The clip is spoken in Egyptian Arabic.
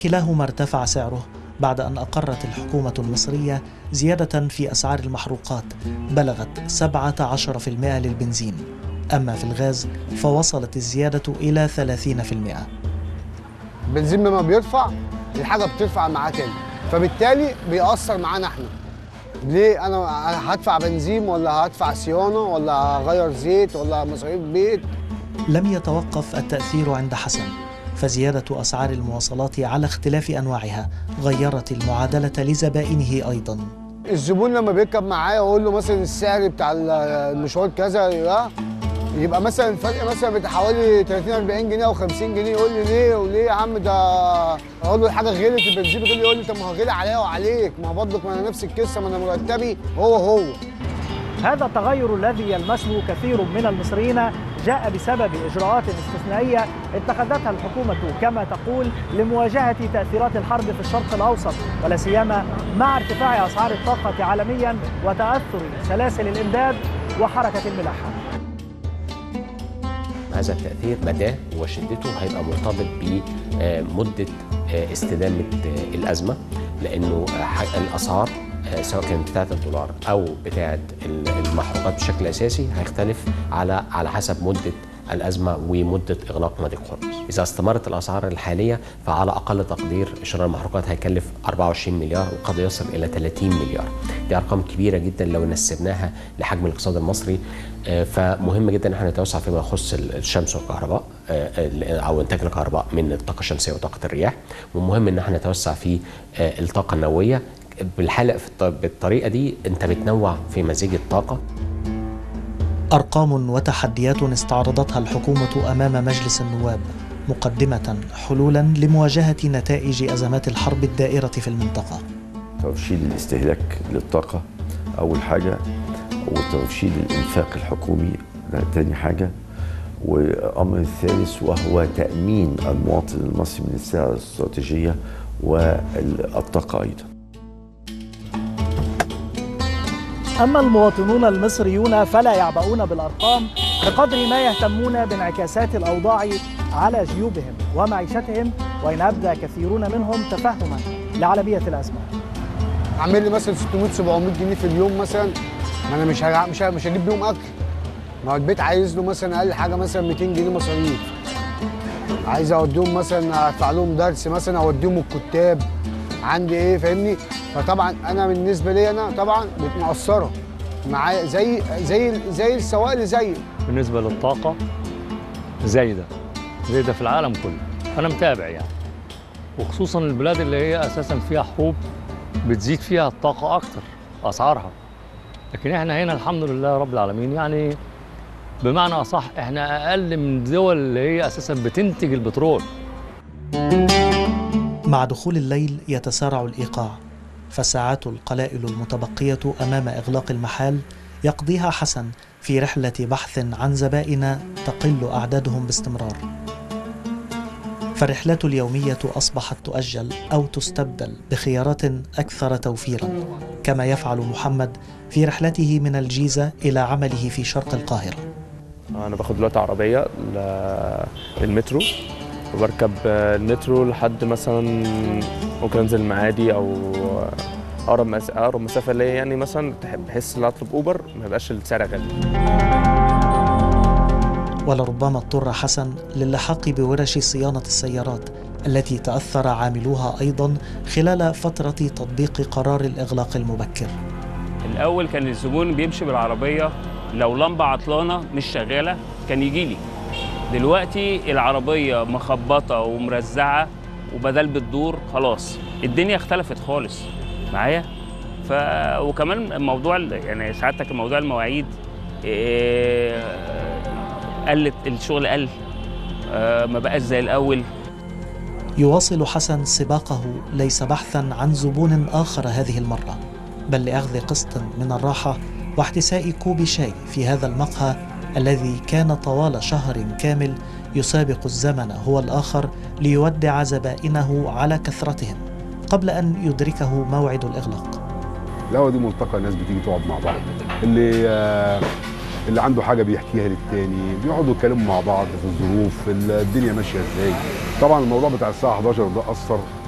كلاهما ارتفع سعره بعد أن أقرت الحكومة المصرية زيادة في أسعار المحروقات بلغت 17% للبنزين أما في الغاز فوصلت الزيادة إلى 30% البنزين لما بيرفع الحاجه بترفع معاه تاني فبالتالي بيأثر معانا احنا ليه انا هدفع بنزين ولا هدفع صيانه ولا هغير زيت ولا مصاريف بيت لم يتوقف التأثير عند حسن فزيادة أسعار المواصلات على اختلاف أنواعها غيرت المعادلة لزبائنه أيضا الزبون لما بيركب معايا واقول له مثلا السعر بتاع المشوار كذا لا يبقى مثلا الفرق مثلا بتاع حوالي 30 40 جنيه او 50 جنيه يقول لي ليه وليه يا عم ده اقول له الحاجه غلت البنزين غلي يقول لي طب ما هو غلي عليا وعليك ما برضك ما انا نفس القصه ما انا مرتبي هو هو هذا التغير الذي يلمسه كثير من المصريين جاء بسبب إجراءات استثنائية اتخذتها الحكومة كما تقول لمواجهة تأثيرات الحرب في الشرق الأوسط ولا سيما مع ارتفاع أسعار الطاقة عالميا وتأثر سلاسل الإمداد وحركة الملاحة هذا التأثير مداه وشدته هيبقى مرتبط بمدة استدامة الأزمة لأنه الأسعار سواء كانت بتاعة الدولار أو بتاعة المحروقات بشكل أساسي هيختلف على على حسب مدة الأزمة ومدة إغلاق نادي القرمز إذا استمرت الأسعار الحالية فعلى أقل تقدير شراء المحروقات هيكلف 24 مليار وقد يصل إلى 30 مليار دي أرقام كبيرة جدا لو نسبناها لحجم الاقتصاد المصري فمهم جدا ان احنا نتوسع فيما يخص الشمس والكهرباء او انتاج الكهرباء من الطاقه الشمسيه وطاقه الرياح ومهم ان احنا نتوسع في الطاقه النوويه بالحالة بالطريقه دي انت بتنوع في مزيج الطاقه أرقام وتحديات استعرضتها الحكومة أمام مجلس النواب مقدمة حلولا لمواجهة نتائج أزمات الحرب الدائرة في المنطقة ترشيد الاستهلاك للطاقة أول حاجة وترشيد الإنفاق الحكومي ده تاني حاجة وأمر الثالث وهو تأمين المواطن المصري من السلع الاستراتيجية والطاقة أيضا أما المواطنون المصريون فلا يعبؤون بالأرقام بقدر ما يهتمون بانعكاسات الأوضاع على جيوبهم ومعيشتهم وإن أبدى كثيرون منهم تفهما لعالمية الأزمة اعمل لي مثلا 600 700 جنيه في اليوم مثلا ما انا مش هجع... مش ه... مش هجيب بيهم اكل ما هو البيت عايز له مثلا اقل حاجه مثلا 200 جنيه مصاريف عايز اوديهم مثلا ادفع لهم درس مثلا اوديهم الكتاب عندي ايه فاهمني فطبعا انا بالنسبه لي انا طبعا مقصره معايا زي زي زي السواق اللي زيي بالنسبه للطاقه زايده زايده في العالم كله انا متابع يعني وخصوصا البلاد اللي هي اساسا فيها حروب بتزيد فيها الطاقه اكتر اسعارها لكن احنا هنا الحمد لله رب العالمين يعني بمعنى اصح احنا اقل من الدول اللي هي اساسا بتنتج البترول مع دخول الليل يتسارع الايقاع فالساعات القلائل المتبقيه امام اغلاق المحال يقضيها حسن في رحله بحث عن زبائن تقل اعدادهم باستمرار فالرحلات اليوميه اصبحت تؤجل او تستبدل بخيارات اكثر توفيرا كما يفعل محمد في رحلته من الجيزه الى عمله في شرق القاهره انا باخد دلوقتي عربيه للمترو وبركب المترو لحد مثلا ممكن انزل المعادي او اقرب مس... اقرب مسافه ليا يعني مثلا بحس ان اطلب اوبر ما يبقاش السعر غالي ولربما اضطر حسن للحاق بورش صيانه السيارات التي تاثر عاملوها ايضا خلال فتره تطبيق قرار الاغلاق المبكر الاول كان الزبون بيمشي بالعربيه لو لمبه عطلانه مش شغاله كان يجي لي دلوقتي العربيه مخبطه ومرزعه وبدل بتدور خلاص الدنيا اختلفت خالص معايا ف وكمان موضوع يعني سعادتك موضوع المواعيد إيه قلت الشغل قل آه ما بقاش زي الاول يواصل حسن سباقه ليس بحثا عن زبون اخر هذه المره بل لاخذ قسط من الراحه واحتساء كوب شاي في هذا المقهى الذي كان طوال شهر كامل يسابق الزمن هو الاخر ليودع زبائنه على كثرتهم قبل ان يدركه موعد الاغلاق. القهوه دي ملتقى الناس بتيجي تقعد مع بعض اللي آه اللي عنده حاجه بيحكيها للتاني بيقعدوا يتكلموا مع بعض في الظروف الدنيا ماشيه ازاي طبعا الموضوع بتاع الساعه 11 ده اثر